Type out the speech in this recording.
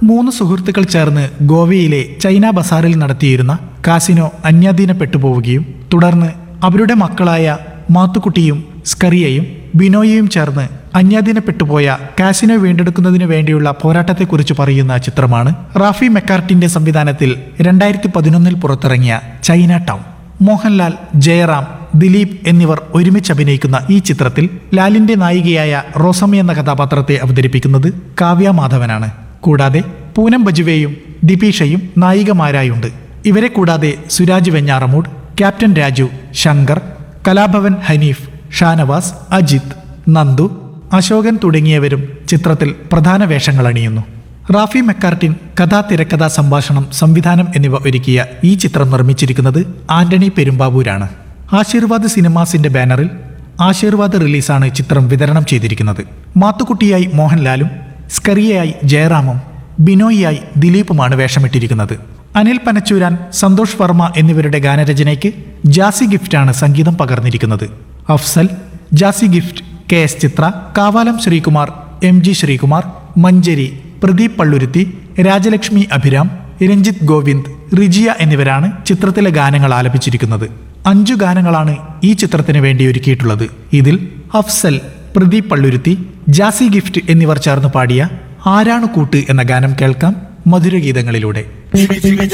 മൂന്ന് സുഹൃത്തുക്കൾ ചേർന്ന് ഗോവയിലെ ചൈന ബസാറിൽ നടത്തിയിരുന്ന കാസിനോ അന്യാധീനപ്പെട്ടുപോവുകയും തുടർന്ന് അവരുടെ മക്കളായ മാത്തുക്കുട്ടിയും സ്കറിയയും ബിനോയിയും ചേർന്ന് അന്യാധീനപ്പെട്ടുപോയ കാസിനോ വീണ്ടെടുക്കുന്നതിനു വേണ്ടിയുള്ള പോരാട്ടത്തെക്കുറിച്ച് പറയുന്ന ചിത്രമാണ് റാഫി മെക്കാർട്ടിന്റെ സംവിധാനത്തിൽ രണ്ടായിരത്തി പതിനൊന്നിൽ പുറത്തിറങ്ങിയ ചൈന ടൗൺ മോഹൻലാൽ ജയറാം ദിലീപ് എന്നിവർ ഒരുമിച്ച് അഭിനയിക്കുന്ന ഈ ചിത്രത്തിൽ ലാലിന്റെ നായികയായ റോസമ്മ എന്ന കഥാപാത്രത്തെ അവതരിപ്പിക്കുന്നത് കാവ്യ മാധവനാണ് കൂടാതെ പൂനം ബജുവയും ദിപീഷയും നായികമാരായുണ്ട് ഇവരെ കൂടാതെ സുരാജ് വെഞ്ഞാറമൂട് ക്യാപ്റ്റൻ രാജു ശങ്കർ കലാഭവൻ ഹനീഫ് ഷാനവാസ് അജിത് നന്ദു അശോകൻ തുടങ്ങിയവരും ചിത്രത്തിൽ പ്രധാന വേഷങ്ങൾ അണിയുന്നു റാഫി മെക്കാർട്ടിൻ കഥാ തിരക്കഥാ സംഭാഷണം സംവിധാനം എന്നിവ ഒരുക്കിയ ഈ ചിത്രം നിർമ്മിച്ചിരിക്കുന്നത് ആന്റണി പെരുമ്പാവൂരാണ് ആശീർവാദ് സിനിമാസിന്റെ ബാനറിൽ ആശീർവാദ് റിലീസാണ് ചിത്രം വിതരണം ചെയ്തിരിക്കുന്നത് മാത്തുക്കുട്ടിയായി മോഹൻലാലും സ്കറിയയായി ജയറാമും ബിനോയിയായി ദിലീപുമാണ് വേഷമിട്ടിരിക്കുന്നത് അനിൽ പനച്ചൂരാൻ സന്തോഷ് വർമ്മ എന്നിവരുടെ ഗാനരചനയ്ക്ക് ജാസി ഗിഫ്റ്റാണ് സംഗീതം പകർന്നിരിക്കുന്നത് Afsal Jassie Gift K S Chithra Kavalam Sreekumar M G Sreekumar Manjari Pradeep Palluruthy Rajalakshmi Abhiram Ranjith Govind Rijiya എന്നിവരാണ് ചിത്രത്തിലെ ഗാനങ്ങൾ ആലപിച്ചിരിക്കുന്നത് അഞ്ചു ഗാനങ്ങളാണ് ഈ ചിത്രത്തിന് വേണ്ടി ഒരുക്കിയിട്ടുള്ളത് ഇതിൽ അഫ്സൽ പ്രദീപ് പള്ളുരുത്തി ജാസി ഗിഫ്റ്റ് എന്നിവർ ചേർന്ന് പാടിയ ആരാണ് കൂട്ട് എന്ന ഗാനം കേൾക്കാം മധുരഗീതങ്ങളിലൂടെ